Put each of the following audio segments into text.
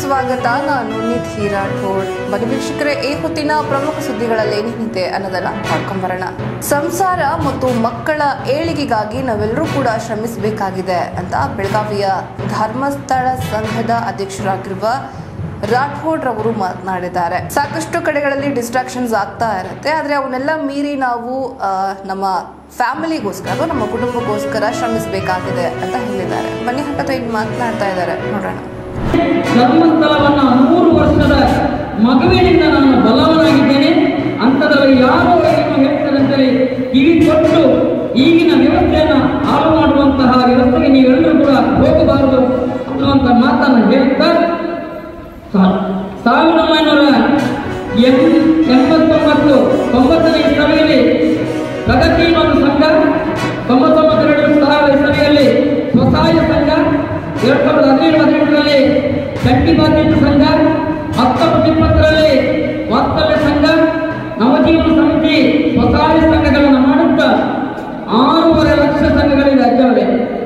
ಸ್ವಾಗತ ನಾನು ನಿಧಿ ರಾಠೋಡ್ ಬನ್ನಿ ವೀಕ್ಷಕರೇ ಈ ಹೊತ್ತಿನ ಪ್ರಮುಖ ಸುದ್ದಿಗಳಲ್ಲಿ ಏನೇನಿದೆ ಅನ್ನೋದನ್ನ ನೋಡ್ಕೊಂಬರೋಣ ಸಂಸಾರ ಮತ್ತು ಮಕ್ಕಳ ಏಳಿಗೆಗಾಗಿ ನಾವೆಲ್ಲರೂ ಕೂಡ ಶ್ರಮಿಸಬೇಕಾಗಿದೆ ಅಂತ ಬೆಳಗಾವಿಯ ಧರ್ಮಸ್ಥಳ ಸಂಘದ ಅಧ್ಯಕ್ಷರಾಗಿರುವ ರಾಠೋಡ್ ರವರು ಮಾತನಾಡಿದ್ದಾರೆ ಸಾಕಷ್ಟು ಕಡೆಗಳಲ್ಲಿ ಡಿಸ್ಟ್ರಾಕ್ಷನ್ಸ್ ಆಗ್ತಾ ಇರುತ್ತೆ ಆದ್ರೆ ಅವನ್ನೆಲ್ಲ ಮೀರಿ ನಾವು ಆ, ನಮ್ಮ ಫ್ಯಾಮಿಲಿಗೋಸ್ಕರ ಅಥವಾ ನಮ್ಮ ಕುಟುಂಬಕ್ಕೋಸ್ಕರ ಶ್ರಮಿಸಬೇಕಾಗಿದೆ ಅಂತ ಹೇಳಿದ್ದಾರೆ ಬನ್ನಿ ಹಾಗಾದ್ರೆ ಇನ್ನು ಮಾತನಾಡ್ತಾ ಇದ್ದಾರೆ ನೋಡೋಣ ಧರ್ಮಸ್ಥಳವನ್ನ ಮೂರು ವರ್ಷದ ಮಗುವಿನಿಂದ ನಾನು ಬಲವನಾಗಿದ್ದೇನೆ ಅಂಥದ್ರಲ್ಲಿ ಯಾರೋ ಏನು ಹೇಳ್ತಾರೆ ಅಂತೇಳಿ ಕಿವಿ ಕೊಟ್ಟು ಈಗಿನ ವ್ಯವಸ್ಥೆಯನ್ನ ಹಾಳು ಮಾಡುವಂತಹ ವ್ಯವಸ್ಥೆಗೆ ನೀವೆಲ್ಲರೂ ಕೂಡ ಹೋಗಬಾರದು ಅನ್ನುವಂಥ ಮಾತನ್ನು ಹೇಳ್ತಾ ಸಾ- ಸಾವಿರದ ಒಂಬೈನೂರ ಎಂ- ಎಂಬತ್ತೊಂಬತ್ತು ತೊಂಬತ್ತನೇ ಇಸವಿಯಲ್ಲಿ ಪ್ರಗತಿ ಒಂದು ಸಂಘ ತೊಂಬತ್ತೊಂಬತ್ತೆರಡು ಸಾವಿರದ ಇಸವಿಯಲ್ಲಿ ಸ್ವಸಹಾಯ ಸಂಘ ಎರಡು ಸಾವಿರದ ಹದಿನೇಳು ಹದಿನೆಂಟರಲ್ಲಿ ಚಟ್ಟಿ ಬಾಧ್ಯತೆ ಸಂಘ ಹತ್ತೊಂಬತ್ತು ಇಪ್ಪತ್ತರಲ್ಲಿ ವಾತ್ಸಲ್ಯ ಸಂಘ ನವಜೀವನ ಸಮಿತಿ ಸ್ವಸಹಾಯ ಸಂಘಗಳನ್ನು ಮಾಡುತ್ತಾ ಆರೂವರೆ ಲಕ್ಷ ಸಂಘಗಳಿವೆ ಅಜ್ಜವರೇ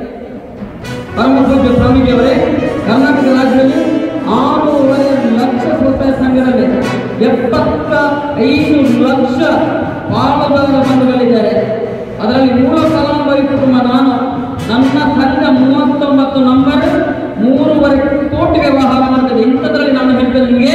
ಪರಮ ಪೂಜ್ಯ ಸ್ವಾಮೀಜಿಯವರೇ ಕರ್ನಾಟಕ ರಾಜ್ಯದಲ್ಲಿ ಆರೂವರೆ ಲಕ್ಷ ಸ್ವಸಹಾಯ ಸಂಘದಲ್ಲಿ ಎಪ್ಪತ್ತ ಐದು ಲಕ್ಷ ಪಾಲುದಾರ ಬಂಧುಗಳಿದ್ದಾರೆ ಅದರಲ್ಲಿ ಮೂಲ ಫಲಾನುಭವಿ ಕುಟುಂಬ ನಾನು ನನ್ನ ಸಂಘ ಮೂವತ್ತೊಂಬತ್ತು ನಂಬರ್ ಮೂರುವರೆ ಕೋಟಿ ವ್ಯವಹಾರ ಮಾಡ್ತದೆ ಇಂಥದ್ರಲ್ಲಿ ನಾನು ಹೇಳ್ತೇನೆ ನಿಮಗೆ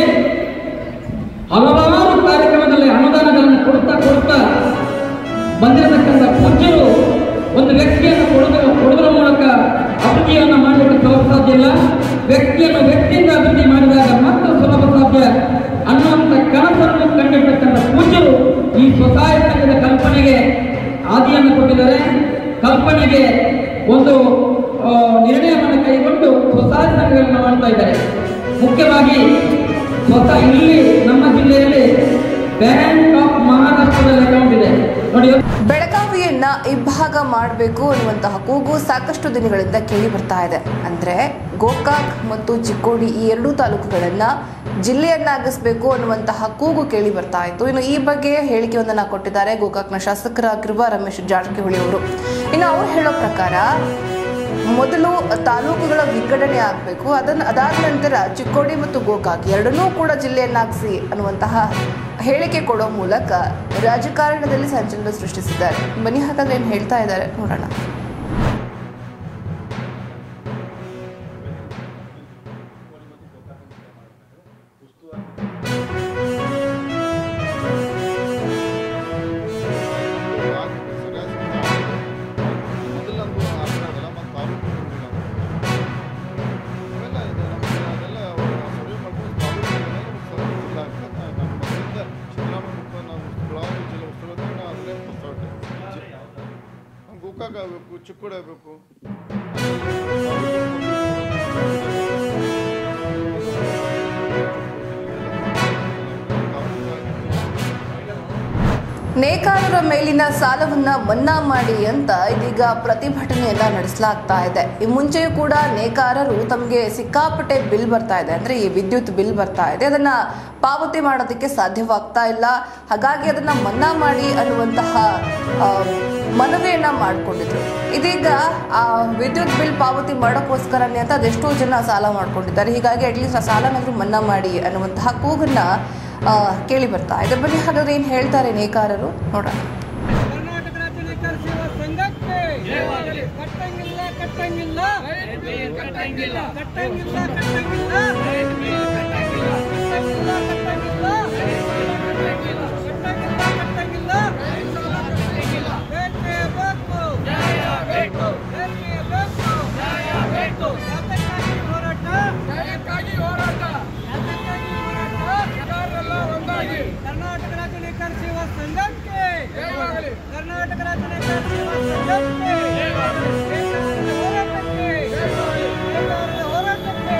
ಹಲವಾರು ಕಾರ್ಯಕ್ರಮದಲ್ಲಿ ಅನುದಾನಗಳನ್ನು ಕೊಡ್ತಾ ಕೊಡ್ತಾ ಬಂದಿರತಕ್ಕಂಥ ಪೂಜ್ಯರು ಒಂದು ವ್ಯಕ್ತಿಯನ್ನು ಕೊಡುವ ಕೊಡುವುದರ ಮೂಲಕ ಅಭಿವೃದ್ಧಿಯನ್ನು ಮಾಡಲಿಕ್ಕೆ ಸುಲಭ ಸಾಧ್ಯ ಇಲ್ಲ ವ್ಯಕ್ತಿಯನ್ನು ವ್ಯಕ್ತಿಯಿಂದ ಅಭಿವೃದ್ಧಿ ಮಾಡಿದಾಗ ಮಾತ್ರ ಸುಲಭ ಸಾಧ್ಯ ಅನ್ನುವಂಥ ಕನಸನ್ನು ಕಂಡಿರ್ತಕ್ಕಂಥ ಪೂಜ್ಯರು ಈ ಸ್ವಸಹಾಯ ಸಂಘದ ಕಲ್ಪನೆಗೆ ಆದಿಯನ್ನು ಕೊಟ್ಟಿದ್ದಾರೆ ಕಲ್ಪನೆಗೆ ಒಂದು ಆ, ನಿರ್ಣಯವನ್ನು ಕೈಗೊಂಡು ಸ್ವಸಹಾಯ ಸಂಘಗಳನ್ನು ಮಾಡ್ತಾ ಇದ್ದಾರೆ ಮುಖ್ಯವಾಗಿ ಸ್ವತಃ ಇಲ್ಲಿ ನಮ್ಮ ಜಿಲ್ಲೆಯಲ್ಲಿ ಬ್ಯಾಂಕ್ ಆಫ್ ಮಹಾರಾಷ್ಟ್ರದಲ್ಲಿ ಅಕೌಂಟ್ ಇದೆ ನೋಡಿ ಬೆಳಗಾವಿಯನ್ನ ಇಬ್ಬಾಗ ಮಾಡಬೇಕು ಅನ್ನುವಂತಹ ಕೂಗು ಸಾಕಷ್ಟು ದಿನಗಳಿಂದ ಕೇಳಿ ಬರ್ತಾ ಇದೆ ಅಂದ್ರೆ ಗೋಕಾಕ್ ಮತ್ತು ಚಿಕ್ಕೋಡಿ ಈ ಎರಡೂ ತಾಲೂಕುಗಳನ್ನ ಜಿಲ್ಲೆಯನ್ನಾಗಿಸಬೇಕು ಅನ್ನುವಂತಹ ಕೂಗು ಕೇಳಿ ಬರ್ತಾ ಇತ್ತು ಇನ್ನು ಈ ಬಗ್ಗೆ ಹೇಳಿಕೆಯೊಂದನ್ನ ಕೊಟ್ಟಿದ್ದಾರೆ ಗೋಕಾಕ್ನ ಶಾಸಕರಾಗಿರುವ ರಮೇಶ್ ಜಾರಕಿಹೊಳಿ ಅವರು ಇನ್ನು ಅವ್ರು ಹೇಳೋ ಪ್ರಕಾರ ಮೊದಲು ತಾಲೂಕುಗಳ ವಿಂಗಡಣೆ ಆಗಬೇಕು ಅದನ್ನು ಅದಾದ ನಂತರ ಚಿಕ್ಕೋಡಿ ಮತ್ತು ಗೋಕಾಕ್ ಎರಡನ್ನೂ ಕೂಡ ಜಿಲ್ಲೆಯನ್ನಾಗಿಸಿ ಅನ್ನುವಂತಹ ಹೇಳಿಕೆ ಕೊಡೋ ಮೂಲಕ ರಾಜಕಾರಣದಲ್ಲಿ ಸಂಚಲನ ಸೃಷ್ಟಿಸಿದ್ದಾರೆ ಬನ್ನಿ ಹಾಗಾದ್ರೆ ಏನು ಹೇಳ್ತಾ ಇದ್ದಾರೆ ನೋಡೋಣ ಮೊದಲಂದು ಆಗ್ತದಲ್ಲ ಮತ್ತು ತಾಲೂಕು ಅವೆಲ್ಲ ಇದೆ ನಮಗೆ ಅದೆಲ್ಲ ಸರ್ವೆ ಮಾಡ್ಕೊಂಡು ತಾಲೂಕು ಜಿಲ್ಲೆ ಆಗ್ತದೆ ನಮ್ಮ ಮೊದಲಿಂದ ಶಿವರಾಮ ನಾವು ಬೆಳಗಾವಿ ಜಿಲ್ಲೆ ಉಸ್ತುವಾರಿ ನಾವು ಅದನ್ನೇ ಹೊರಟೆ ನಮ್ಮ ಗೋಕಾಕ್ ಆಗಬೇಕು ಚಿಕ್ಕೋಡಿ ಆಗಬೇಕು ನೇಕಾರರ ಮೇಲಿನ ಸಾಲವನ್ನ ಮನ್ನಾ ಮಾಡಿ ಅಂತ ಇದೀಗ ಪ್ರತಿಭಟನೆಯನ್ನ ನಡೆಸಲಾಗ್ತಾ ಇದೆ ಈ ಮುಂಚೆಯೂ ಕೂಡ ನೇಕಾರರು ತಮಗೆ ಸಿಕ್ಕಾಪಟ್ಟೆ ಬಿಲ್ ಬರ್ತಾ ಇದೆ ಅಂದ್ರೆ ಈ ವಿದ್ಯುತ್ ಬಿಲ್ ಬರ್ತಾ ಇದೆ ಅದನ್ನ ಪಾವತಿ ಮಾಡೋದಕ್ಕೆ ಸಾಧ್ಯವಾಗ್ತಾ ಇಲ್ಲ ಹಾಗಾಗಿ ಅದನ್ನ ಮನ್ನಾ ಮಾಡಿ ಅನ್ನುವಂತಹ ಆ, ಮನವಿಯನ್ನ ಮಾಡಿಕೊಂಡಿದ್ರು ಇದೀಗ ಆ ವಿದ್ಯುತ್ ಬಿಲ್ ಪಾವತಿ ಮಾಡೋಕ್ಕೋಸ್ಕರನೇ ಅಂತ ಅದೆಷ್ಟೋ ಜನ ಸಾಲ ಮಾಡ್ಕೊಂಡಿದ್ದಾರೆ ಹೀಗಾಗಿ ಅಟ್ಲೀಸ್ಟ್ ಆ ಸಾಲನಾದ್ರೂ ಮನ್ನಾ ಮಾಡಿ ಅನ್ನುವಂತಹ ಕೂಗನ್ನ ಆ, ಕೇಳಿ ಬರ್ತಾ ಇದೆ ಬನ್ನಿ ಹಾಗಾದ್ರೆ ಏನು ಹೇಳ್ತಾರೆ ನೇಕಾರರು ನೋಡೋಣ ಕರ್ನಾಟಕ ರಾಜ್ಯ ನೇಕಾರ ಸೇವಾ ಸಂಘಕ್ಕೆ ಕಟ್ಟಂಗಿಲ್ಲ ಕಟ್ಟಂಗಿಲ್ಲ ಕಟ್ಟಂಗಿಲ್ಲ ಕಟ್ಟಂಗಿಲ್ಲ ಕಟ್ಟಂಗಿಲ್ಲ ಕಟ್ಟಂಗಿಲ್ಲ ಕಟ್ಟಂಗಿಲ್ಲ ಕಟ್ಟಂಗಿಲ್ಲ ಬೇಕೇ ಬೇಕು ಬೇಕೇ ಬೇಕು ಯಾತಕ್ಕಾಗಿ ಹೋರಾಟ ಯಾತಕ್ಕಾಗಿ ಹೋರಾಟ ಕರ್ನಾಟಕ ರಾಜ್ಯ ನೇಕಾರ ಸೇವಾ ಸಂಘಕ್ಕೆ ಕರ್ನಾಟಕ ರಾಜ್ಯ ನೇಕಾರ ಸೇವಾ ಸಂಘಕ್ಕೆ ನೇಕಾರರ ಹೋರಾಟಕ್ಕೆ ನೇಕಾರರ ಹೋರಾಟಕ್ಕೆ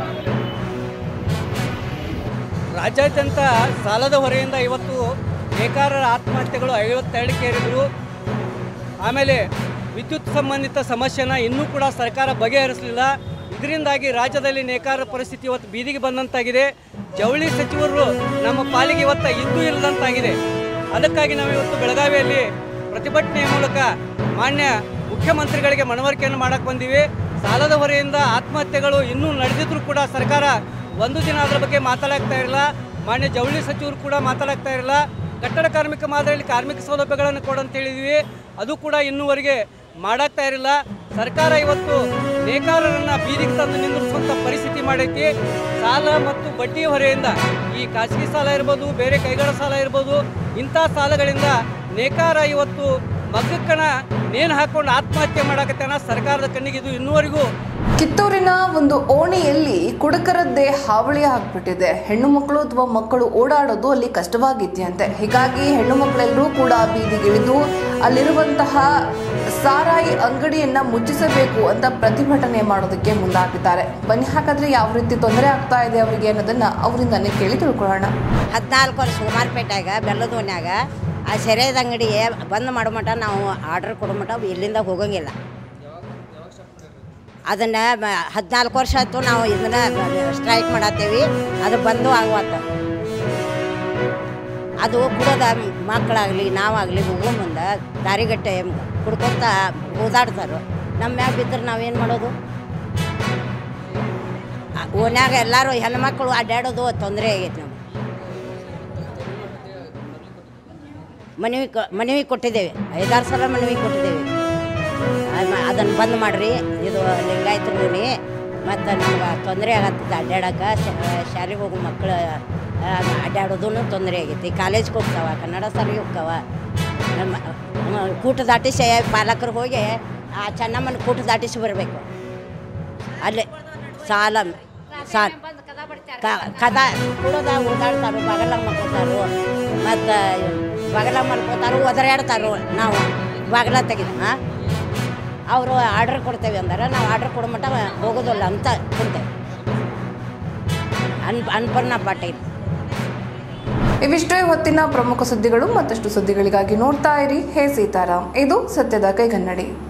ರಾಜ್ಯಾದ್ಯಂತ ಸಾಲದ ಹೊರೆಯಿಂದ ಇವತ್ತು ನೇಕಾರರ ಆತ್ಮಹತ್ಯೆಗಳು ಐವತ್ತೆರಡಕ್ಕೇರಿದ್ರು ಆಮೇಲೆ ವಿದ್ಯುತ್ ಸಂಬಂಧಿತ ಸಮಸ್ಯೆನ ಇನ್ನೂ ಕೂಡ ಸರ್ಕಾರ ಬಗೆಹರಿಸಲಿಲ್ಲ ಇದರಿಂದಾಗಿ ರಾಜ್ಯದಲ್ಲಿ ನೇಕಾರರ ಪರಿಸ್ಥಿತಿ ಇವತ್ತು ಬೀದಿಗೆ ಬಂದಂತಾಗಿದೆ ಜವಳಿ ಸಚಿವರು ನಮ್ಮ ಪಾಲಿಗೆ ಇವತ್ತು ಇದ್ದೂ ಇಲ್ಲದಂತಾಗಿದೆ ಅದಕ್ಕಾಗಿ ನಾವು ಇವತ್ತು ಬೆಳಗಾವಿಯಲ್ಲಿ ಪ್ರತಿಭಟನೆಯ ಮೂಲಕ ಮಾನ್ಯ ಮುಖ್ಯಮಂತ್ರಿಗಳಿಗೆ ಮನವರಿಕೆಯನ್ನು ಮಾಡಕ್ಕೆ ಬಂದೀವಿ ಸಾಲದ ಹೊರೆಯಿಂದ ಆತ್ಮಹತ್ಯೆಗಳು ಇನ್ನೂ ನಡೆದಿದ್ರೂ ಕೂಡ ಸರ್ಕಾರ ಒಂದು ದಿನ ಅದರ ಬಗ್ಗೆ ಮಾತಾಡಾಗ್ತಾ ಇರಲಿಲ್ಲ ಮಾನ್ಯ ಜವಳಿ ಸಚಿವರು ಕೂಡ ಮಾತಾಡಾಗ್ತಾ ಇರಲಿಲ್ಲ ಕಟ್ಟಡ ಕಾರ್ಮಿಕ ಮಾದರಿಯಲ್ಲಿ ಕಾರ್ಮಿಕ ಸೌಲಭ್ಯಗಳನ್ನು ಕೊಡಂತ ಹೇಳಿದ್ವಿ ಅದು ಕೂಡ ಇನ್ನೂವರೆಗೆ ಮಾಡಾಗ್ತಾ ಇರಲಿಲ್ಲ ಸರ್ಕಾರ ಇವತ್ತು ನೇಕಾರರನ್ನು ಬೀದಿಗೆ ತಂದು ನಿಂದಿರಿಸುವಂಥ ಪರಿಸ್ಥಿತಿ ಮಾಡೈತಿ ಸಾಲ ಮತ್ತು ಬಡ್ಡಿ ಹೊರೆಯಿಂದ ಈ ಖಾಸಗಿ ಸಾಲ ಇರ್ಬೋದು ಬೇರೆ ಕೈಗಾರ ಸಾಲ ಇರ್ಬೋದು ಇಂಥ ಸಾಲಗಳಿಂದ ನೇಕಾರ ಇವತ್ತು ಮಗ್ಗಕ್ಕನ ನೇಣು ಹಾಕೊಂಡು ಆತ್ಮಹತ್ಯೆ ಮಾಡಾಕತ್ತಾನ ಸರ್ಕಾರದ ಕಣ್ಣಿಗೆ ಇದು ಇನ್ನೂವರೆಗೂ ಕಿತ್ತೂರಿನ ಒಂದು ಓಣಿಯಲ್ಲಿ ಕುಡುಕರದ್ದೇ ಹಾವಳಿ ಆಗ್ಬಿಟ್ಟಿದೆ ಹೆಣ್ಣು ಮಕ್ಕಳು ಅಥವಾ ಮಕ್ಕಳು ಓಡಾಡೋದು ಅಲ್ಲಿ ಕಷ್ಟವಾಗಿದೆಯಂತೆ ಹೀಗಾಗಿ ಹೆಣ್ಣು ಮಕ್ಕಳೆಲ್ಲರೂ ಕೂಡ ಬೀದಿಗಿಳಿದು ಅಲ್ಲಿರುವಂತಹ ಸಾರಾಯಿ ಅಂಗಡಿಯನ್ನ ಮುಚ್ಚಿಸಬೇಕು ಅಂತ ಪ್ರತಿಭಟನೆ ಮಾಡೋದಕ್ಕೆ ಮುಂದಾಗಿದ್ದಾರೆ ಬನ್ನಿ ಹಾಗಾದ್ರೆ ಯಾವ ರೀತಿ ತೊಂದರೆ ಆಗ್ತಾ ಇದೆ ಅವರಿಗೆ ಅನ್ನೋದನ್ನ ಅವರಿಂದಾನೇ ಕೇಳಿ ತಿಳ್ಕೊಳ್ಳೋಣ ಹದಿನಾಲ್ಕು ವರ್ಷ ಸುಮಾರ್ಪೇಟೆಯಾಗ ಬೆಲ್ಲದ ಓನ್ಯಾಗ ಆ ಸೆರೆದ ಅಂಗಡಿ ಬಂದ್ ಮಾಡೋ ಮಟ ನಾವು ಆರ್ಡರ್ ಕೊಡೋ ಮಟ ಇಲ್ಲಿಂದ ಹೋಗಂಗಿಲ್ಲ ಅದನ್ನು ಹದಿನಾಲ್ಕು ವರ್ಷ ಆಯ್ತು ನಾವು ಇದನ್ನ ಸ್ಟ್ರೈಕ್ ಮಾಡತ್ತೇವಿ ಅದು ಬಂದು ಆಗುವತ್ತ ಅದು ಕುಡೋದ ಮಕ್ಕಳಾಗಲಿ ನಾವಾಗಲಿ ಹೋಗೋ ಮುಂದೆ ದಾರಿಗಟ್ಟೆ ಕುಡ್ಕೊತ ಓದಾಡ್ತಾರೆ ನಮ್ಮ ಮ್ಯಾಗ ಬಿದ್ದರೆ ನಾವೇನು ಮಾಡೋದು ಆ ಓನ್ಯಾಗ ಎಲ್ಲರೂ ಹೆಣ್ಮಕ್ಳು ಅಡ್ಡಾಡೋದು ತೊಂದರೆ ಆಗೈತೆ ನಮ್ಗೆ ಮನವಿ ಕ ಮನವಿ ಕೊಟ್ಟಿದ್ದೇವೆ ಐದಾರು ಸಲ ಮನವಿ ಕೊಟ್ಟಿದ್ದೇವೆ ಅದನ್ನು ಬಂದ್ ಮಾಡಿರಿ ಇದು ಲಿಂಗಾಯತ ಓಣಿ ಮತ್ತು ನಮ್ಗೆ ತೊಂದರೆ ಆಗತ್ತದ ಅಡ್ಡಾಡಕ್ಕೆ ಶಾಲೆಗೆ ಹೋಗೋ ಮಕ್ಕಳು ಅಡ್ಡಾಡೋದು ತೊಂದರೆ ಆಗೈತಿ ಕಾಲೇಜ್ಗೆ ಹೋಗ್ತಾವ ಕನ್ನಡ ಶಾಲೆಗೆ ಹೋಗ್ತಾವ ನಮ್ಮ ನಮ್ಮ ಕೂಟ ದಾಟಿಸಿ ಪಾಲಕರು ಹೋಗಿ ಆ ಚೆನ್ನಮ್ಮನ ಕೂಟ ದಾಟಿಸಿ ಬರಬೇಕು ಅಲ್ಲಿ ಸಾಲ ಸಾಲ ಕ- ಕದ ಕುಡದ ಓದಾಡ್ತಾರೋ ಬಗಲ ಮಲ್ಕೋತಾರೋ ಮತ್ತು ಬಗಲ ಮಲ್ಕೋತಾರೋ ಒದರಾಡ್ತಾರೋ ನಾವು ಬಾಗಲ ತೆಗೆದು ಹಾಂ ಅವರು ಆರ್ಡ್ರ್ ಕೊಡ್ತೇವೆ ಅಂದ್ರೆ ನಾವು ಆರ್ಡ್ರ್ ಕೊಡೋ ಮಟ್ಟ ಹೋಗೋದಿಲ್ಲ ಅಂತ ಕುಂತೇವೆ ಅನ್ ಅನ್ಪರ್ಣ ಪಾಟೀಲ್ ಇವಿಷ್ಟೇ ಹೊತ್ತಿನ ಪ್ರಮುಖ ಸುದ್ದಿಗಳು ಮತ್ತಷ್ಟು ಸುದ್ದಿಗಳಿಗಾಗಿ ನೋಡ್ತಾ ಇರಿ ಹೇ ಸೀತಾರಾಮ್ ಇದು ಸತ್ಯದ ಕೈಗನ್ನಡಿ